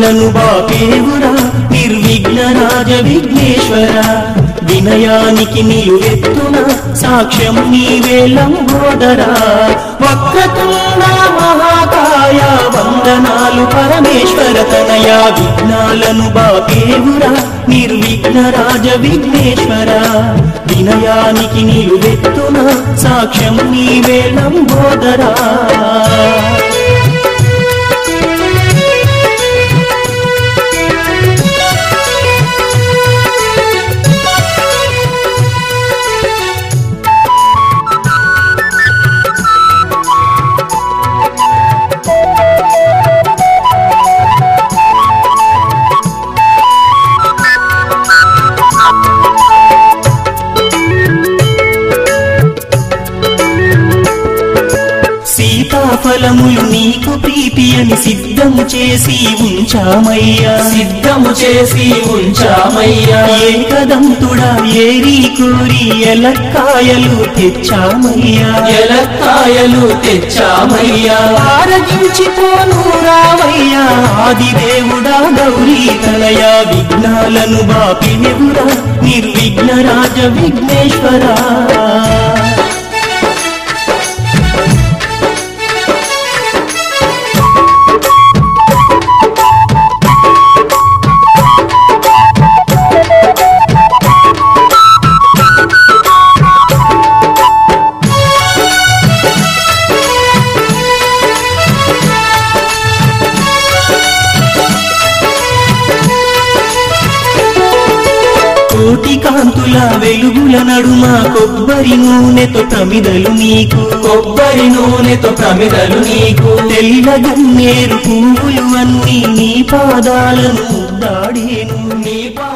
విఘ్నాలను బాపేవురా నిర్విఘ్న రాజ విఘ్నేశ్వర వినయానికి నిలువెత్తున సాక్ష్యం నీవే లంబోదరా వక్రతుండ మహాకాయ వందనాలు పరమేశ్వర తనయ విఘ్నాలను బాపేవురా నిర్విఘ్న రాజ విఘ్నేశ్వర వినయానికి నిలువెత్తున సాక్ష్యం నీవే లంబోదరా సీతాఫలములు నీకు ప్రీతి అని సిద్ధము చేసి ఉంచామయ్యా సిద్ధము చేసి ఉంచామయ్యా ఏకదంతుడా ఏరి కోరి ఎలక్కాయలు తెచ్చామయ్యా ఎలక్కాయలు తెచ్చామయ్యా ఆరగించిపోను రావయ్యా ఆది దేవుడా గౌరీ తనయ విఘ్నాలను బాపినెవురా నిర్విఘ్న రాజ విఘ్నేశ్వరా కోటి కాంతుల వెలుగుల నడుమ కొబ్బరి నూనెతో ప్రమిదలు నీకు కొబ్బరి నూనెతో ప్రమిదలు నీకు తెల్ల గన్నేరు పువ్వులు అన్నీ నీ పాదాలను దాడేను నీ పా